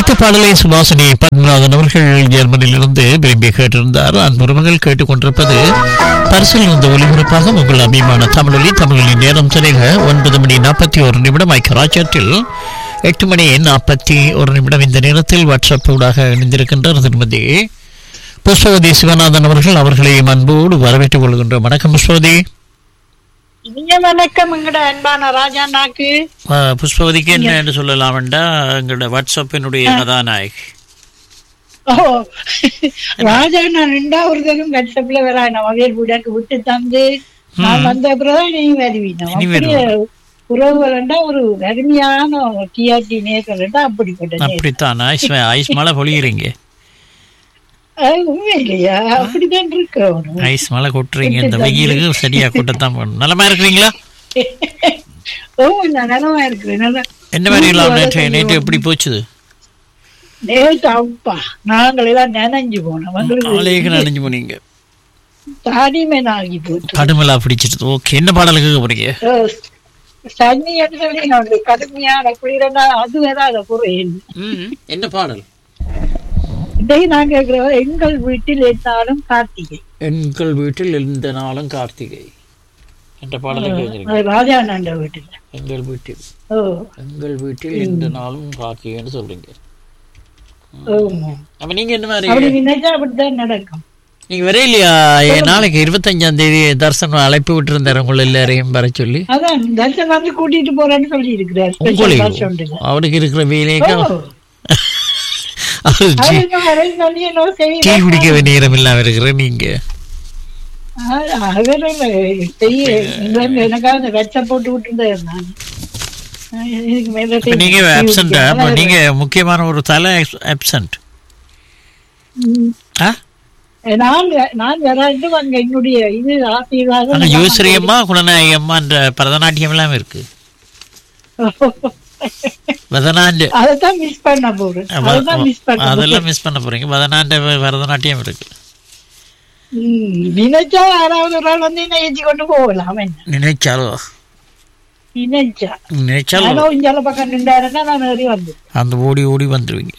ஒலித்த பாடலை சுபாசினி பத்மநாதன் அவர்கள் ஜெர்மனியிலிருந்து விரும்பி கேட்டிருந்தார் அன்புறவர்கள் கேட்டுக்கொண்டிருப்பது பரிசில் இருந்த ஒலிபரப்பாக உங்கள் அபிமான தமிழொலி தமிழொலி நேரம் சரியாக ஒன்பது மணி நாற்பத்தி ஒரு நிமிடம் ஐக்கராஜ்யத்தில் எட்டு மணி நாற்பத்தி ஒரு நிமிடம் இந்த நேரத்தில் வாட்ஸ்அப் ஊடாக இணைந்திருக்கின்றார் திருமதி புஷ்பவதி சிவநாதன் அவர்கள் அவர்களையும் அன்போடு வரவேற்றுக் கொள்கின்றோம் வணக்கம் புஷ்பவதி இனிய வணக்கம் எங்கட அன்பான ராஜா நாக்கு ஆ, புஷ்பவதிக்கு என்ன என்று சொல்லலாம் எங்களோட வாட்ஸ்அப்பினுடைய கதாநாயகி ஓ ராஜா நான் ரெண்டாவது தரம் கட்சப்ல வரா நான் வகையில் வீடாக்கு விட்டு தந்து நான் வந்த பிறகுதான் நீ வருவீங்க இனி அப்படியே உறவுகள்டா ஒரு அருமையான டிஆர்டி நேர்கள்டா அப்படிப்பட்ட நேரம். அப்படித்தான் ஐஸ் ஐஸ் மழை பொழியுறீங்க அது உண்மை இல்லையா அப்படிதான் இருக்கிறோம் ஐஸ் மழை கொட்டுறீங்க இந்த வெயிலுக்கு சரியா கொட்டத்தான் பண்ணணும் நலமா இருக்கிறீங்களா ஓ நான் நலமா இருக்கிறேன் நல்லா என்ன மாதிரி இல்லாம நேற்று நேற்று எப்படி போச்சுது நேற்று அப்பா நாங்கள் எல்லாம் நினைஞ்சு போனோம் வந்து காலைக்கு நனைஞ்சு போனீங்க தாடிமேன் ஆகி போச்சு கடுமலா பிடிச்சிட்டு ஓகே என்ன பாடலுக்கு கேட்க போறீங்க தண்ணி எடுத்து கடுமையான குளிரனா அது வேற குறையும் என்ன பாடல் இதை நான் கேட்கிறோம் எங்கள் வீட்டில் என்னாலும் கார்த்திகை எங்கள் வீட்டில் இந்த நாளும் கார்த்திகை என்ற பாடலை கேட்குறீங்க அது ராஜானந்த வீட்டுல எங்கள் வீட்டில் ஓ எங்கள் வீட்டில் இந்த நாளும் கார்த்திகைன்னு சொல்றீங்க ஆமா. அப்ப நீங்க என்ன மாதிரி அப்படி நினைச்சா அப்படித்தான் நடக்கும் நீங்க வரே இல்லையா ஏ, நாளைக்கு இருபத்தஞ்சாம் தேதி தர்சனம் அழைப்பு விட்டுருந்தாரு உங்களை எல்லாரையும் வர சொல்லி அதான் தர்சன் வந்து கூட்டிட்டு போறேன்னு சொல்லி இருக்கிறார் உங்களையும் அவனுக்கு இருக்கிற வேலைக்கு அவர் டீ டீ குடிக்க வேண்டிய நேரம் இல்லாம இருக்கிற நீங்க எனக்காக வெச்ச போட்டு விட்டுருந்தேன் நான் இதுக்கு மேல இப்ப நீங்க அப்சண்ட் அப்ப நீங்க முக்கியமான ஒரு தலை அப்சண்ட் ம். ஆ நான் நான் வராது அங்க என்னுடைய இது ஆசீர்வாதம் அங்க யோசரி அம்மா குணநாயகி அம்மா என்ற பரதநாட்டியம் எல்லாம் இருக்கு பரதநாட்டு அதைத்தான் மிஸ் பண்ண போறேன் அதைத்தான் மிஸ் பண்ண போறேன். அதெல்லாம் மிஸ் பண்ண போறீங்க பரதநாட்ட பரதநாட்டியம் இருக்கு ம், நினைச்சா யாராவது ஒரு ஆள் வந்து என்ன ஏற்றி கொண்டு போகலாம் என்ன நினைச்சாலோ நினைச்சா நினைச்சாலோ நானும் இஞ்சால பக்கம் நின்றாருன்னா நான் ஏறி வந்து அந்த ஓடி ஓடி வந்துருவீங்க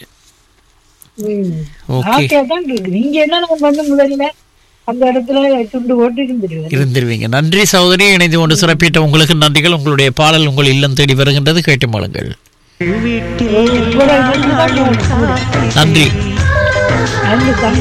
ஓகே ஆசையா தான் இருக்கு நீங்க என்ன நான் வந்து முதல்ல அந்த இடத்துல துண்டு போட்டு இருந்துருவேன் இருந்துருவீங்க நன்றி சகோதரி இணைந்து கொண்டு சிறப்பிட்ட உங்களுக்கு நன்றிகள் உங்களுடைய பாடல் உங்கள் இல்லம் தேடி வருகின்றது கேட்டு மாளுங்கள் நன்றி அந்த